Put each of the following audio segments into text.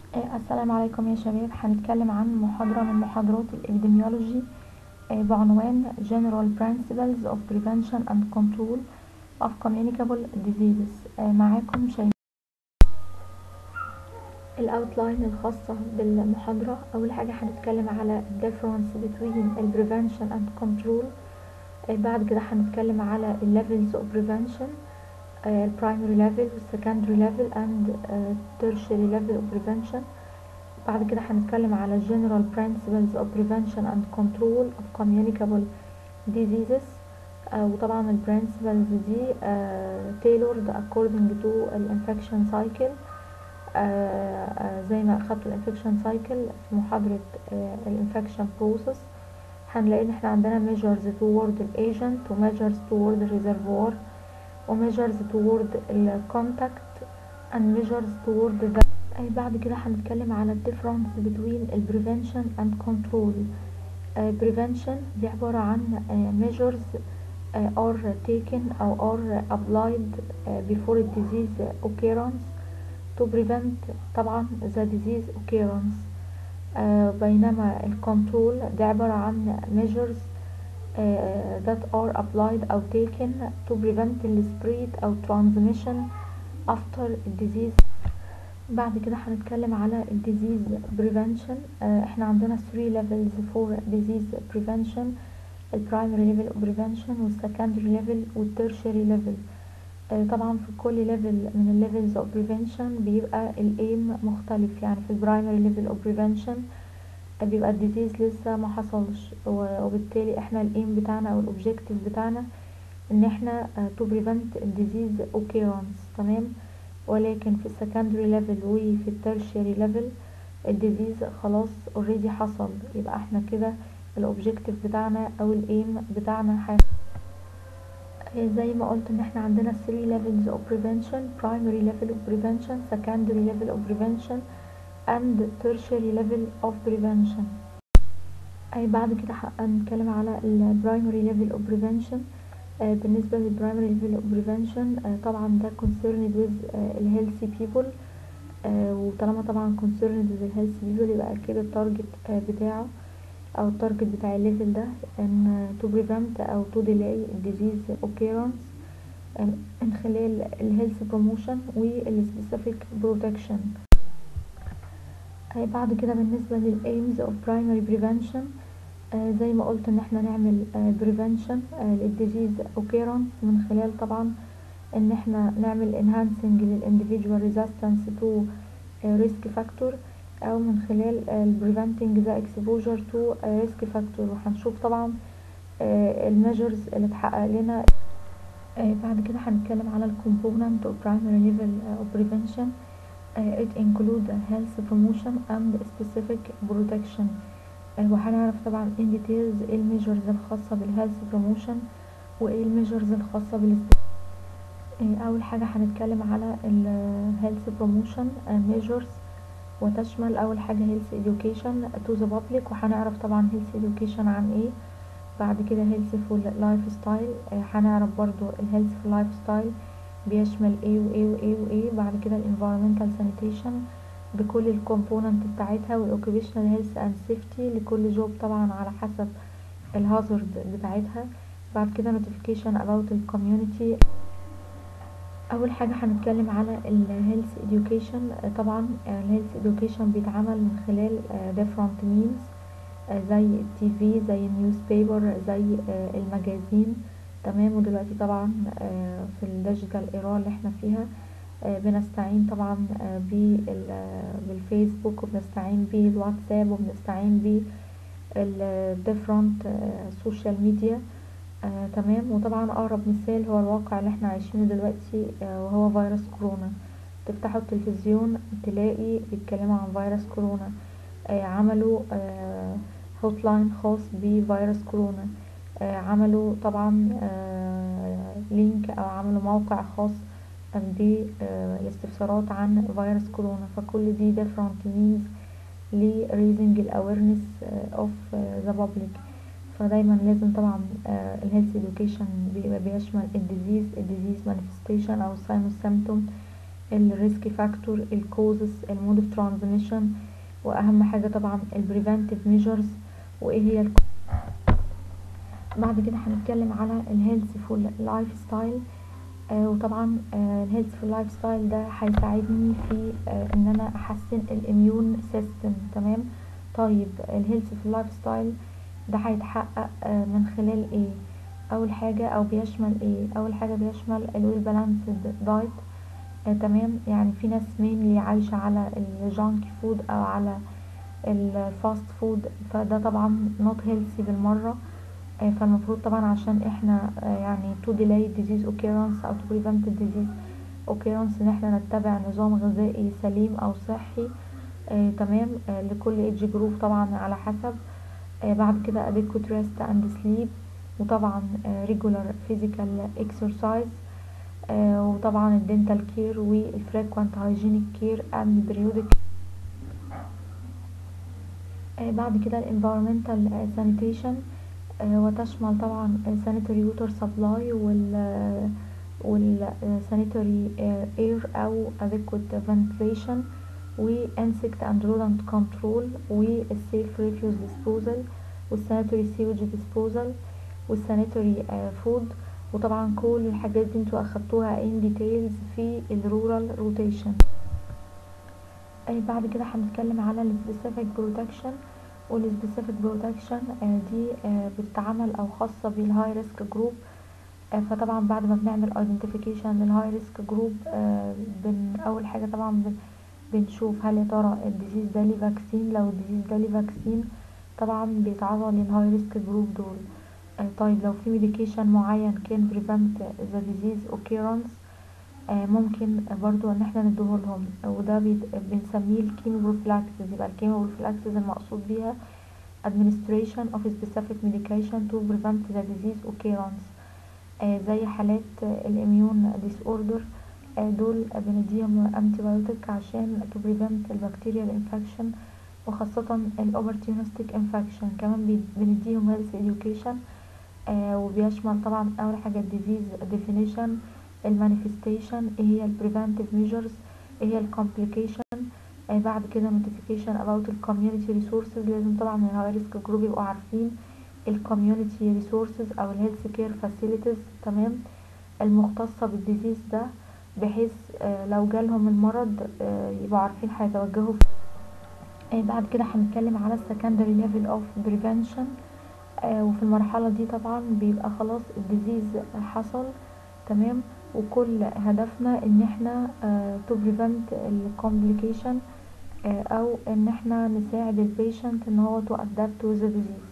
السلام عليكم يا شباب هنتكلم عن محاضرة من محاضرات الإبيديميولوجي بعنوان General Principles of Prevention and Control of Communicable Diseases معاكم شيماء الأوتلاين الخاصة بالمحاضرة أول حاجة هنتكلم على difference between ال prevention and control بعد كده هنتكلم على ال levels of prevention ال primary level وال secondary level and tertiary level of prevention بعد كده هنتكلم على general principles of prevention and control of communicable diseases وطبعا ال principles دي tailored according to ال infection cycle زي ما اخدتوا ال infection cycle في محاضرة ال infection process هنلاقي ان احنا عندنا measures toward ال agent و measures toward ال reservoir و measures toward ال contact and measures toward the بعد كده هنتكلم على difference between ال prevention and control prevention دي عبارة عن measures are taken أو are applied before the disease occurrence to prevent طبعا the disease occurrence بينما ال control دي عبارة عن measures that are applied أو taken to prevent the spread أو transmission after disease بعد كده هنتكلم على ال disease prevention احنا عندنا 3 levels for disease prevention ال primary level of prevention وال secondary level وال tertiary level طبعا في كل level من ال levels of prevention بيبقى ال aim مختلف يعني في ال primary level of prevention بيبقى ال disease لسه ما حصلش وبالتالي احنا ال aim بتاعنا او ال objective بتاعنا ان احنا to prevent disease occurrence تمام ولكن في السكندري ليفل وفي الترشيري ليفل الديزيز خلاص اوريدي حصل يبقى احنا كده الاوبجكتيف بتاعنا او الايم بتاعنا حاجة زي ما قلت ان احنا عندنا 3 levels of prevention primary level of prevention secondary level of prevention and tertiary level of prevention اي بعد كده هنتكلم على ال primary level of prevention بالنسبة للبرايمري ليفل اوف بريفنشن طبعا ده concerned with الهيلثي people وطالما طبعا concerned with الهيلثي people يبقى اكيد التارجت بتاعه او التارجت بتاع الليفل ده ان to prevent او to delay disease occurrence من خلال الهيلث بروموشن والسبيسيفيك بروتكشن بعد كده بالنسبة للaims of primary prevention آه زي ما قلت ان احنا نعمل آه prevention آه للديزيز occurrence من خلال طبعا ان احنا نعمل enhancing للindividual resistance to risk factor او من خلال preventing the exposure to risk factor وهنشوف طبعا الميجرز اللي اتحقق لنا بعد كده هنتكلم على component of primary level of prevention it include health promotion and specific protection وهنعرف طبعا in details ايه الميجرز الخاصة بالهيلث بروموشن وايه الميجرز الخاصة بال اول حاجة هنتكلم على الهيلث بروموشن ميجرز وتشمل اول حاجة health education to the public وهنعرف طبعا health education عن ايه بعد كده healthful life style هنعرف برضو الهيلث لايف ستايل بيشمل ايه وايه وايه وايه بعد كده الانفيرومنتال sanitation بكل الكومبوننت بتاعتها والاوكيبيشنال هيلث اند سيفتي لكل جوب طبعا على حسب الهازارد بتاعتها بعد كده notification about الكوميونتي اول حاجه هنتكلم على الهيلث education طبعا الهيلث education بيتعمل من خلال different means زي التي في زي النيوز بيبر زي المجازين تمام ودلوقتي طبعا في الديجيتال ايرا اللي احنا فيها بنستعين طبعا بالفيسبوك وبنستعين بالواتساب وبنستعين بالديفرنت سوشيال ميديا تمام وطبعا اقرب مثال هو الواقع اللي احنا عايشينه دلوقتي وهو فيروس كورونا تفتحوا التلفزيون تلاقي بيتكلموا عن فيروس كورونا عملوا هوت لاين خاص بفيروس كورونا عملوا طبعا لينك او عملوا موقع خاص بالاستفسارات عن فيروس كورونا فكل دي different means ل raising awareness of the public فدايما لازم طبعا الهيلث education بيشمل الديزيز الديزيز manifestation او sign symptom الريسك فاكتور الكوزز المود اوف ترانزميشن واهم حاجه طبعا البريفنتيف ميجرز وايه هي ال بعد كده هنتكلم على الهيلثفول لايف ستايل وطبعا الهيلثفول لايف ستايل ده هيساعدني في آه ان انا احسن الاميون سيستم تمام طيب الهيلثفول لايف ستايل ده هيتحقق آه من خلال ايه اول حاجه او بيشمل ايه اول حاجه بيشمل الويل بالانسد دايت آه تمام يعني في ناس مينلي عايشه على الجانك فود او على الفاست فود فده طبعا نوت هيلثي بالمره آه فالمفروض طبعا عشان احنا آه يعني to delay disease occurrence او to prevent disease occurrence ان احنا نتبع نظام غذائي سليم او صحي آه تمام آه لكل age group طبعا على حسب آه بعد كده adequate rest and sleep وطبعا آه regular physical exercise آه وطبعا الدنتال كير والفريكوانت هايجينيك كير اند بريودك آه بعد كده الانفيرومنتال سانيتيشن آه وتشمل طبعا sanitary water supply وال والسانيتري اير او adequate ventilation و insect and rodent control والsafe refuse disposal والsanitary sewage disposal والsanitary food وطبعا كل الحاجات دي انتوا اخدتوها in details في الرورال روتيشن بعد كده هنتكلم على السبيسيفيك بروتكشن والسبيسيفيك بروتكشن دي بتتعمل او خاصه بالهاي ريسك جروب فطبعا بعد ما بنعمل ايدنتيفيكيشن للهاي ريسك جروب بن اول حاجه طبعا بن بنشوف هل يا ترى الديزيز ده ليه فاكسين لو الديزيز ده ليه فاكسين طبعا بيتعرض للهاي ريسك جروب دول طيب لو في ميديكيشن معين كان prevent the disease occurrence ممكن برضو ان احنا نديهولهم وده بنسميه الكيموبروفلاكسس يبقى الكيموبروفلاكسس المقصود بيها administration of specific medication to prevent the disease occurrence زي حالات الاميون disorder دول بنديهم antibiotic عشان to prevent البكتيريال infection وخاصة الopportunistic infection كمان بنديهم health education آه وبيشمل طبعا اول حاجة الديزيز definition المانيفستيشن ايه هي البريفنتيف ميجرز ايه هي الكومبليكيشن آه بعد كده notification about الكوميونتي ريسورسز لازم طبعا من الهاي ريسك جروب يبقوا عارفين الكوميونتي ريسورسز او الهيلث كير فاسيلتيز تمام المختصة بالديزيز ده بحيث آه لو جالهم المرض يبقوا عارفين هيتوجهوا بعد كده هنتكلم على السكندري ليفل اوف بريفنشن آه وفي المرحلة دي طبعا بيبقى خلاص الديزيز حصل تمام وكل هدفنا ان احنا آه to prevent الكومبليكيشن آه او ان احنا نساعد البيشنت ان هو to adapt to the disease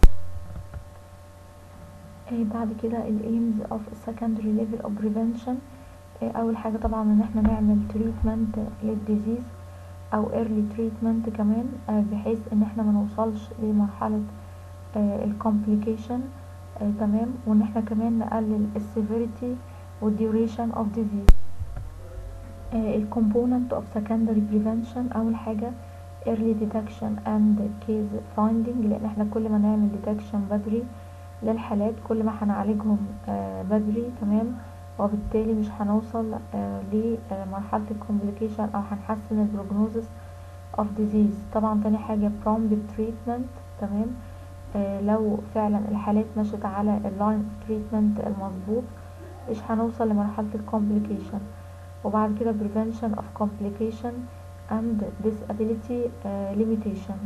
بعد كده ال aims of secondary level of prevention اول حاجة طبعا ان احنا نعمل treatment للديزيز او early treatment كمان بحيث ان احنا ما نوصلش لمرحلة الكومبليكيشن تمام وان احنا كمان نقلل السيفيريتي والديوريشن اوف ديزيز الكومبوننت اوف secondary prevention اول حاجه early detection and case finding لان احنا كل ما نعمل detection بدري للحالات كل ما هنعالجهم بدري تمام وبالتالي مش هنوصل لمرحله الكومبليكيشن او هنحسن البروجنوزس اوف ديزيز طبعا تاني حاجه prompt treatment تمام آه لو فعلا الحالات مشت على اللاين اوف تريتمنت المظبوط مش هنوصل لمرحلة الكومبليكيشن وبعد كده prevention of complication and disability uh, limitation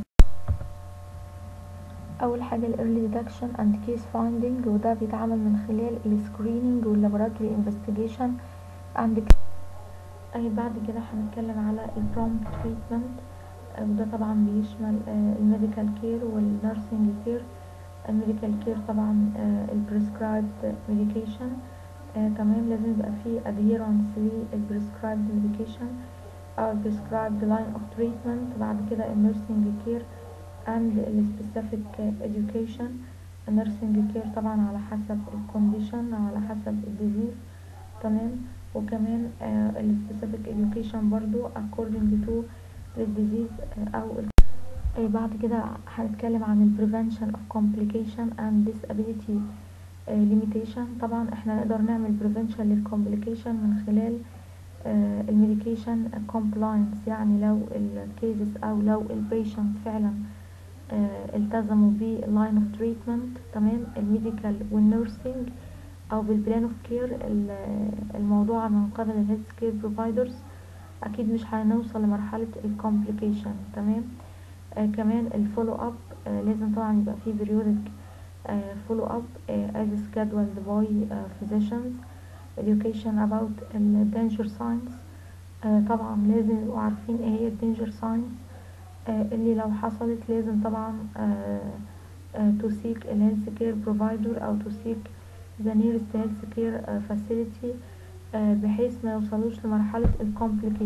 اول حاجة ال early detection and case finding وده بيتعمل من خلال ال screening وال laboratory investigation and أي بعد كده هنتكلم على ال prompt treatment وده طبعا بيشمل الميديكال كير والنيرسينج كير الميديكال كير طبعا البريسكرايبد ميديكيشن تمام لازم يبقى فيه adherence للبريسكرايبد ميديكيشن او البريسكرايبد لاين اوف تريتمنت بعد كده النيرسينج كير and السبيسيفيك education النيرسينج كير طبعا على حسب الكونديشن على حسب الديزيز تمام وكمان السبيسيفيك education برضو according to للديزيز او بعد كده هنتكلم عن ال prevention of complication and disability limitation طبعا احنا نقدر نعمل prevention للcomplication من خلال الميديكيشن كومبلاينس يعني لو الكيسز او لو البيشنت فعلا آه، التزموا باللاين اوف تريتمنت تمام الميديكال والنيرسينج او بالبلان اوف كير الموضوع من قبل الهيلث كير بروفايدرز اكيد مش هنوصل لمرحله الكومبليكيشن تمام آه كمان الفولو اب آه لازم طبعا يبقى فيه periodic فولو اب as scheduled by آه physicians education about ال danger signs آه طبعا لازم يبقوا عارفين ايه هي danger signs آه اللي لو حصلت لازم طبعا آه آه to seek ال health care provider او to seek the nearest health care آه facility آه بحيث ما يوصلوش لمرحلة الكومبليكيشن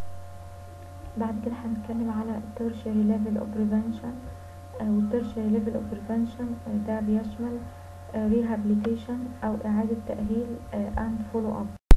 بعد كده هنتكلم على tertiary level of prevention والtertiary level of prevention ده بيشمل rehabilitation أو إعادة تأهيل and follow up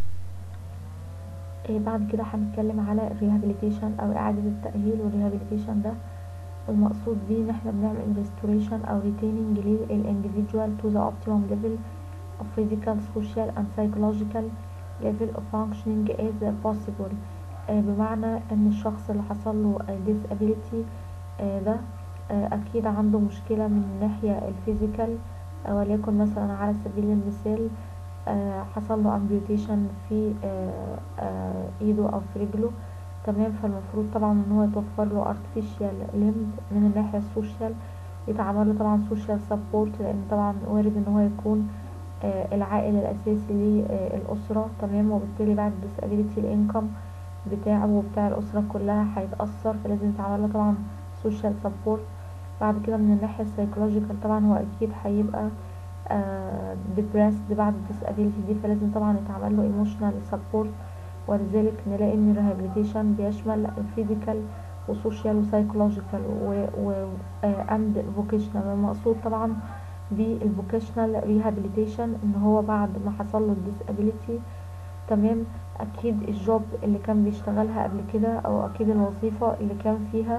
بعد كده هنتكلم على rehabilitation أو إعادة التأهيل والrehabilitation ده المقصود بيه إن احنا بنعمل restoration أو retaining للindividual to the optimum level of physical, social and psychological level of functioning as possible بمعنى ان الشخص اللي حصل له disability ده اكيد عنده مشكلة من الناحية الفيزيكال وليكن مثلا على سبيل المثال حصل له amputation في ايده او في رجله تمام فالمفروض طبعا ان هو يتوفر له artificial limb من الناحية السوشيال يتعمل له طبعا social support لان طبعا وارد ان هو يكون العائل الاساسي للاسرة تمام وبالتالي بعد disability الانكم بتاعه وبتاع الأسرة كلها هيتأثر فلازم يتعمل له طبعا social support بعد كده من الناحية السايكولوجيكال طبعا هو أكيد هيبقى آه depressed بعد disability دي فلازم طبعا يتعمل له emotional support ولذلك نلاقي ان rehabilitation بيشمل physical وسوشيال وسايكولوجيكال و and vocational المقصود طبعا بالvocational rehabilitation ان هو بعد ما حصل له disability تمام اكيد الجوب اللي كان بيشتغلها قبل كده او اكيد الوظيفة اللي كان فيها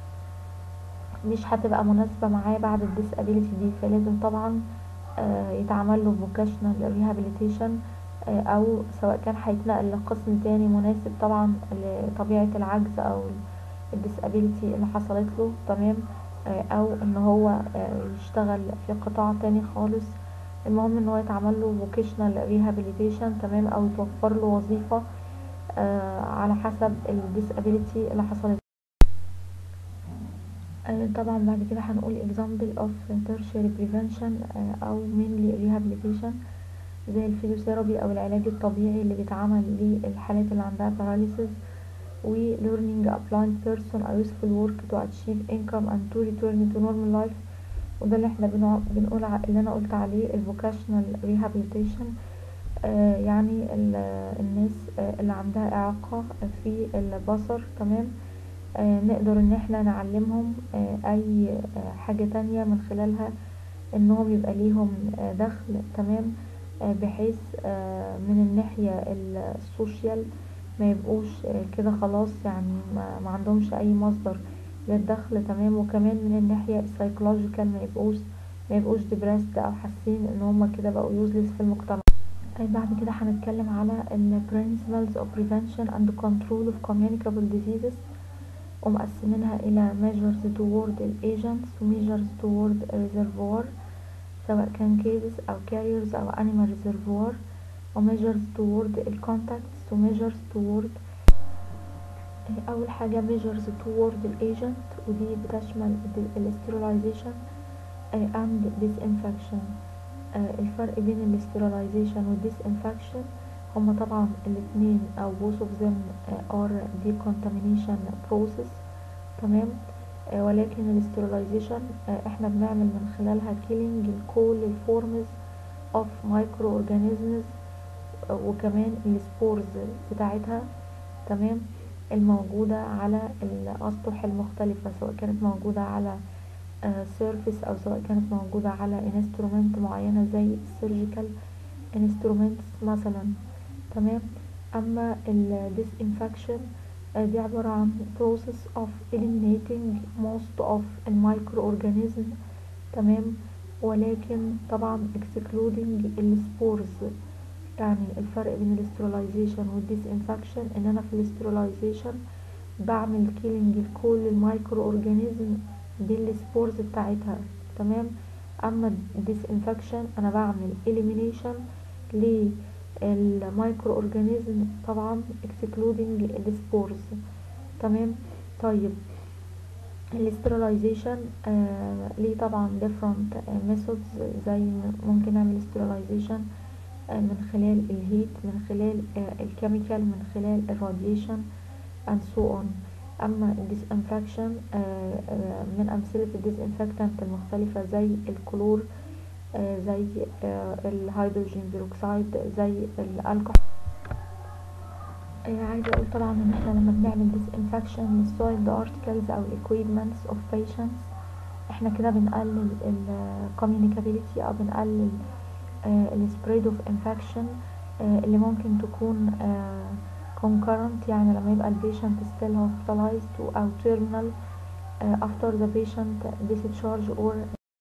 مش هتبقى مناسبة معاه بعد الديسابيليتي دي فلازم طبعا آه يتعمل له vocational rehabilitation آه او سواء كان هيتنقل لقسم تاني مناسب طبعا لطبيعة العجز او الديسابيليتي اللي حصلت له تمام آه او ان هو يشتغل في قطاع تاني خالص المهم ان هو يتعمل له vocational rehabilitation تمام او يتوفر له وظيفة آه على حسب الديسابيليتي اللي حصلت آه طبعا بعد كده هنقول example of tertiary prevention آه او mainly rehabilitation زي الفيزيوثيرابي او العلاج الطبيعي اللي بيتعمل للحالات اللي عندها paralysis و learning a blind person a useful work to achieve income and to return to normal life وده اللي احنا بنقول اللي انا قلت عليه الفوكاشنال ريهابيليتيشن آه يعني الناس آه اللي عندها اعاقة في البصر تمام آه نقدر ان احنا نعلمهم اي حاجة تانية من خلالها انهم يبقى ليهم دخل تمام بحيث من الناحية السوشيال ما يبقوش كده خلاص يعني ما عندهمش اي مصدر للدخل تمام وكمان من الناحية السايكولوجيكال ما يبقوش ما يبقوش ديبرست او حاسين ان هما كده بقوا يوزلس في المجتمع بعد كده هنتكلم على ال principles of prevention and control of communicable diseases ومقسمينها الى measures toward agents و measures toward reservoir سواء كان cases او carriers او animal reservoir و measures toward contacts و measures toward اول حاجة measures toward agent ودي بتشمل sterilization and disinfection الفرق بين sterilization و disinfection هما طبعا الاتنين او both of them are decontamination process تمام ولكن sterilization احنا بنعمل من خلالها killing لكل الفورمز of microorganisms وكمان السبورز بتاعتها تمام الموجودة على الأسطح المختلفة سواء كانت موجودة على سيرفيس أو سواء كانت موجودة على انسترومنت معينة زي السيرجيكال انسترومنتس مثلا تمام أما ال disinfection دي عبارة عن process of eliminating most of الميكروorganism تمام ولكن طبعا excluding السبورز يعني الفرق بين الاسترلايزيشن والديسانفكشن ان انا في الاسترلايزيشن بعمل كيلينج لكل المايكرو اورجانيزم بالسبورز بتاعتها تمام اما الديسانفكشن انا بعمل اليمينيشن للمايكرو اورجانيزم طبعا اكسكلودنج السبورز تمام طيب الاسترلايزيشن آه ليه طبعا different methods زي ممكن نعمل استرلايزيشن آه من خلال الهيت من خلال آه الكيميكال من خلال الراديشن and so on اما الديسانفكشن من امثله الديسانفكتنت المختلفه زي الكلور زي الهيدروجين بيروكسيد زي الكحول عايزه اقول طبعا ان احنا لما بنعمل disinfection للسويلد ارتكلز او equipments of patients احنا كده بنقلل ال communicability او بنقلل ال spread of infection اللي ممكن تكون concurrent يعني لما يبقى البيشنت still hospitalized او terminal after the patient discharge or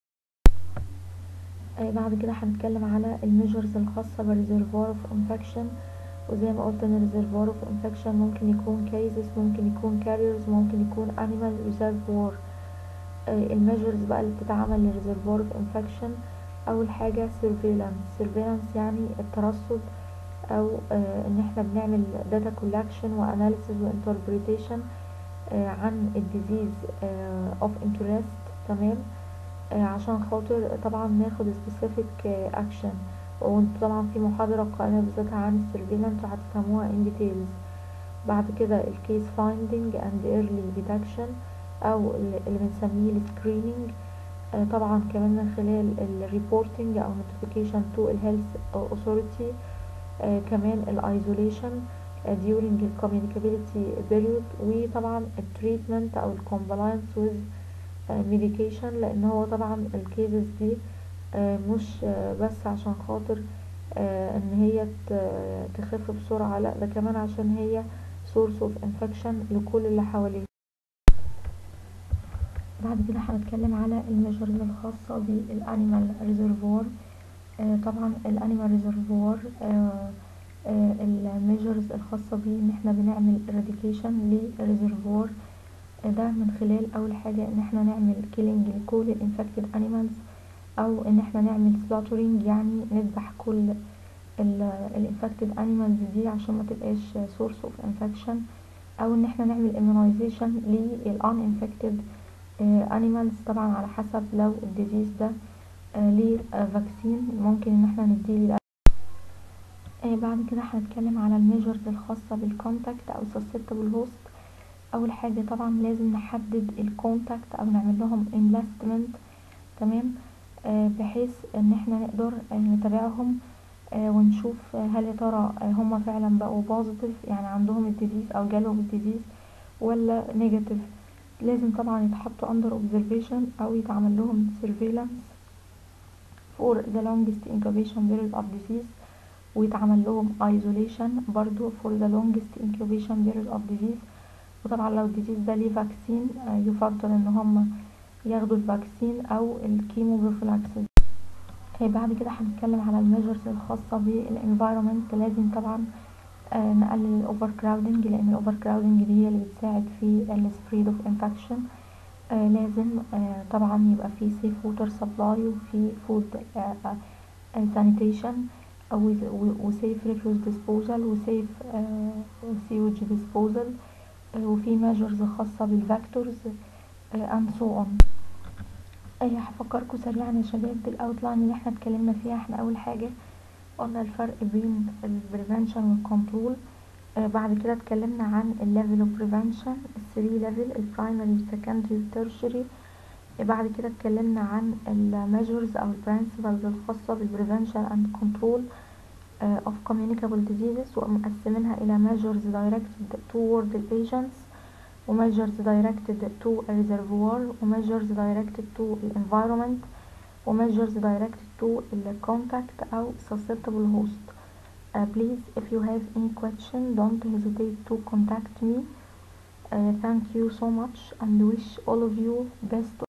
بعد كده هنتكلم على الميجرز الخاصة بالريزرفوار اوف انفكشن وزي ما قلت ان الريزرفوار اوف انفكشن ممكن يكون كيزز ممكن يكون كاريرز ممكن يكون انيمال ريزرفوار الميجرز بقى اللي بتتعمل للريزرفوار اوف انفكشن اول حاجة surveillance surveillance يعني الترصد او آه ان احنا بنعمل داتا كولكشن واناليسيس وانتربريتيشن آه عن الديزيز اوف انترست تمام آه عشان خاطر طبعا ناخد سبيسيفيك اكشن وانتوا طبعا في محاضرة قائمة بذاتها عن السيرفيلانس وهتفهموها ان ديتيلز بعد كده الكيس فايندينج اند ايرلي ديتكشن او اللي بنسميه السكرينينج طبعا كمان من خلال الريبورتنج او نوتيفيكيشن تو الهيلث اوثوريتي كمان الايزوليشن during الكوميونيكابيلتي بيريود وطبعا التريتمنت او الكومبلاينس ويز ميديكيشن لان هو طبعا الكيسز دي مش بس عشان خاطر ان هي تخف بسرعة لا ده كمان عشان هي source of infection لكل اللي حواليه بعد كده هنتكلم على الميجرز الخاصة بالانيمال ريزرفوار طبعا الانيمال ريزرفوار الميجرز الخاصة بيه ان احنا بنعمل eradication للريزرفوار ده من خلال اول حاجة ان احنا نعمل killing لكل الانفكتد animals او ان احنا نعمل slaughtering يعني نذبح كل الانفكتد animals دي عشان ما تبقاش source of infection او ان احنا نعمل immunization لل uninfected animals طبعا على حسب لو الديزيز ده ليه فاكسين ممكن ان احنا نديه بعد كده هنتكلم على الميجرز الخاصة بالكونتاكت او susceptible host اول حاجة طبعا لازم نحدد الكونتاكت او نعمل لهم انلاستمنت تمام آه بحيث ان احنا نقدر آه نتابعهم آه ونشوف هل يا ترى هما فعلا بقوا بوزيتيف يعني عندهم الديزيز او جالهم الديزيز ولا نيجاتيف لازم طبعا يتحطوا under observation او يتعمل لهم surveillance for the longest incubation period of disease ويتعمل لهم isolation برضو for the longest incubation period of disease وطبعا لو الديزيز ده ليه فاكسين يفضل ان هما ياخدوا الفاكسين او الكيمو بروفيلاكسيس بعد كده هنتكلم على الميجرز الخاصة بالانفايرومنت لازم طبعا آه نقلل الاوفر كراودنج لان الاوفر كراودنج دي هي اللي بتساعد في السبريد اوف انفكشن آه لازم آه طبعا يبقى في سيف ووتر سبلاي وفي فود سانيتيشن وسيف ريفيوز ديسبوزال وسيف سيوج ديسبوزال وفي ميجرز خاصة بالفاكتورز and so on هفكركم سريعا يا شباب بالاوتلاين اللي احنا اتكلمنا فيها احنا اول حاجة قلنا الفرق بين البريفنشن والكنترول بعد كده اتكلمنا عن الليفل اوف بريفنشن الثري ليفل البرايمري والسكندري والترشري بعد كده اتكلمنا عن الميجرز او البرنسبلز الخاصة بالبريفنشن اند كنترول of communicable diseases ومقسمينها الى measures directed toward the patients وmeasures directed to a reservoir وmeasures directed to the environment وmeasures directed to the contact أو susceptible host uh, please if you have any question don't hesitate to contact me uh, thank you so much and wish all of you best